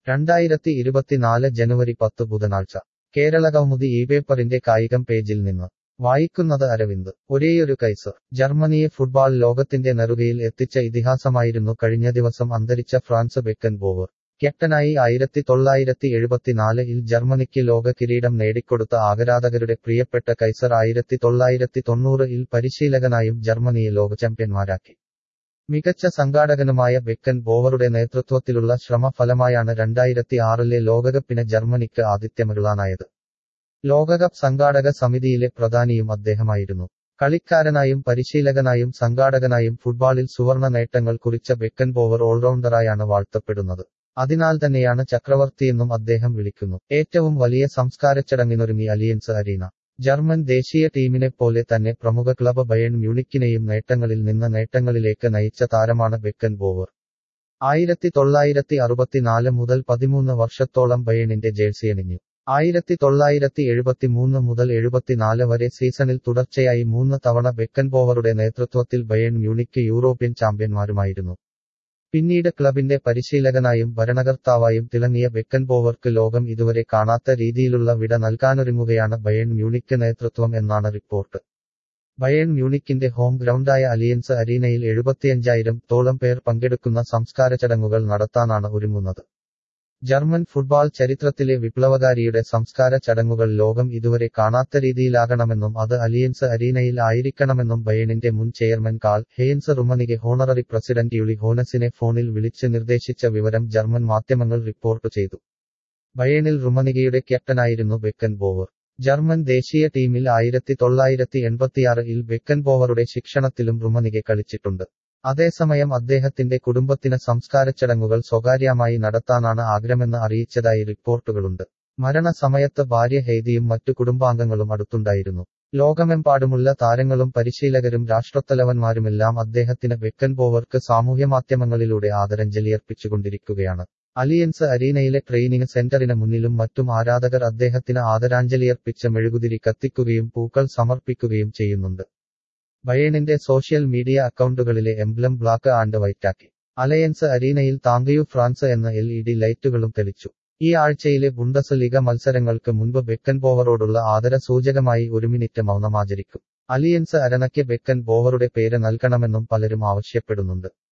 രണ്ടായിരത്തി ഇരുപത്തിനാല് ജനുവരി പത്ത് ബുധനാഴ്ച കേരളകൗമുദി ഈ പേപ്പറിന്റെ കായികം പേജിൽ നിന്ന് വായിക്കുന്നത് അരവിന്ദ് ഒരേയൊരു കൈസർ ജർമ്മനിയെ ഫുട്ബാൾ ലോകത്തിന്റെ നെറുകയിൽ എത്തിച്ച ഇതിഹാസമായിരുന്നു കഴിഞ്ഞ ദിവസം അന്തരിച്ച ഫ്രാൻസ് ബെക്കൻ ബോവർ ക്യാപ്റ്റനായി ആയിരത്തി തൊള്ളായിരത്തി എഴുപത്തിനാല് ഇൽ ജർമ്മനിക്ക് ലോക കിരീടം നേടിക്കൊടുത്ത ആരാധകരുടെ പ്രിയപ്പെട്ട കൈസർ ആയിരത്തി തൊള്ളായിരത്തി തൊണ്ണൂറ് ഇൽ പരിശീലകനായും ജർമ്മനിയെ ലോക ചാമ്പ്യന്മാരാക്കി മികച്ച സംഘാടകനുമായ ബെക്കൻ ബോവറുടെ നേതൃത്വത്തിലുള്ള ശ്രമഫലമായാണ് രണ്ടായിരത്തി ആറിലെ ലോകകപ്പിന് ജർമ്മനിക്ക് ആതിഥ്യമരുളാനായത് ലോകകപ്പ് സംഘാടക സമിതിയിലെ പ്രധാനിയും അദ്ദേഹമായിരുന്നു കളിക്കാരനായും പരിശീലകനായും സംഘാടകനായും ഫുട്ബാളിൽ സുവർണ നേട്ടങ്ങൾ കുറിച്ച ബെക്കൻ ബോവർ ഓൾറൗണ്ടറായാണ് വാഴ്ത്തപ്പെടുന്നത് അതിനാൽ തന്നെയാണ് ചക്രവർത്തിയെന്നും അദ്ദേഹം വിളിക്കുന്നു ഏറ്റവും വലിയ സംസ്കാരച്ചടങ്ങിനൊരുങ്ങി അലിയൻസ് അരീന ജർമ്മൻ ദേശീയ ടീമിനെ പോലെ തന്നെ പ്രമുഖ ക്ലബ് ബയൺ മ്യൂണിക്കിനെയും നേട്ടങ്ങളിൽ നിന്ന് നേട്ടങ്ങളിലേക്ക് നയിച്ച താരമാണ് ബെക്കൻ ബോവർ ആയിരത്തി തൊള്ളായിരത്തി അറുപത്തിനാല് മുതൽ പതിമൂന്ന് വർഷത്തോളം ബയണിന്റെ ജേഴ്സിയണിഞ്ഞു ആയിരത്തി തൊള്ളായിരത്തി എഴുപത്തിമൂന്ന് മുതൽ എഴുപത്തിനാല് വരെ സീസണിൽ തുടർച്ചയായി മൂന്ന് തവണ ബെക്കൻ ബോവറുടെ നേതൃത്വത്തിൽ ബയൺ മ്യൂണിക്ക് യൂറോപ്യൻ ചാമ്പ്യന്മാരുമായിരുന്നു പിന്നീട് ക്ലബിന്റെ പരിശീലകനായും ഭരണകർത്താവായും തിളങ്ങിയ ബെക്കൻ ബോവർക്ക് ലോകം ഇതുവരെ കാണാത്ത രീതിയിലുള്ള വിട നൽകാനൊരുങ്ങുകയാണ് ബയൺ മ്യൂണിക്ക് നേതൃത്വം എന്നാണ് റിപ്പോർട്ട് ബയൺ മ്യൂണിക്കിന്റെ ഹോം ഗ്രൗണ്ടായ അലിയൻസ് അരീനയിൽ എഴുപത്തിയഞ്ചായിരം തോളം പേർ പങ്കെടുക്കുന്ന സംസ്കാര ചടങ്ങുകൾ നടത്താനാണ് ഒരുങ്ങുന്നത് ജർമ്മൻ ഫുട്ബാൾ ചരിത്രത്തിലെ വിപ്ലവകാരിയുടെ സംസ്കാര ചടങ്ങുകൾ ലോകം ഇതുവരെ കാണാത്ത രീതിയിലാകണമെന്നും അത് അലിയൻസ് അരീനയിൽ ആയിരിക്കണമെന്നും ബയണിന്റെ മുൻ ചെയർമാൻ കാൾ ഹെയൻസ് റുമനിಗೆ ഹോണററി പ്രസിഡന്റ് യുളി ഹോനസിനെ ഫോണിൽ വിളിച്ച് നിർദ്ദേശിച്ച വിവരം ജർമ്മൻ മാധ്യമങ്ങൾ റിപ്പോർട്ട് ചെയ്തു ബയണിൽ റുമനികയുടെ ക്യാപ്റ്റനായിരുന്നു ബെക്കൻ ബോവർ ജർമ്മൻ ദേശീയ ടീമിൽ ആയിരത്തി തൊള്ളായിരത്തി എൺപത്തിയാറ് ഇൽ ബെക്കൻ ബോവറുടെ ശിക്ഷണത്തിലും റുമനികെ കളിച്ചിട്ടുണ്ട് അതേസമയം അദ്ദേഹത്തിന്റെ കുടുംബത്തിന് സംസ്കാരച്ചടങ്ങുകൾ സ്വകാര്യമായി നടത്താനാണ് ആഗ്രഹമെന്ന് അറിയിച്ചതായി റിപ്പോർട്ടുകളുണ്ട് മരണസമയത്ത് ഭാര്യ ഹെയ്തിയും മറ്റു കുടുംബാംഗങ്ങളും അടുത്തുണ്ടായിരുന്നു ലോകമെമ്പാടുമുള്ള താരങ്ങളും പരിശീലകരും രാഷ്ട്രത്തലവന്മാരുമെല്ലാം അദ്ദേഹത്തിന് ബെക്കൻ ബോവർക്ക് സാമൂഹ്യമാധ്യമങ്ങളിലൂടെ ആദരാഞ്ജലിയർപ്പിച്ചുകൊണ്ടിരിക്കുകയാണ് അലിയൻസ് അരീനയിലെ ട്രെയിനിങ് സെന്ററിന് മുന്നിലും മറ്റും ആരാധകർ അദ്ദേഹത്തിന് ആദരാഞ്ജലിയർപ്പിച്ച് മെഴുകുതിരി കത്തിക്കുകയും പൂക്കൾ സമർപ്പിക്കുകയും ചെയ്യുന്നുണ്ട് ബയേണിന്റെ സോഷ്യൽ മീഡിയ അക്കൗണ്ടുകളിലെ എംബ്ലം ബ്ലാക്ക് ആൻഡ് വൈറ്റാക്കി അലയൻസ് അരീനയിൽ താങ്കയു ഫ്രാൻസ് എന്ന എൽ ഇ ഡി ലൈറ്റുകളും തെളിച്ചു ഈ ആഴ്ചയിലെ ബുണ്ടസ് മത്സരങ്ങൾക്ക് മുൻപ് ബെക്കൻ ബോവറോടുള്ള ആദര സൂചകമായി ഒരു മിനിറ്റ് മൗനമാചരിക്കും അലിയൻസ് അരനയ്ക്ക് ബെക്കൻ ബോവറുടെ പേര് നൽകണമെന്നും പലരും ആവശ്യപ്പെടുന്നുണ്ട്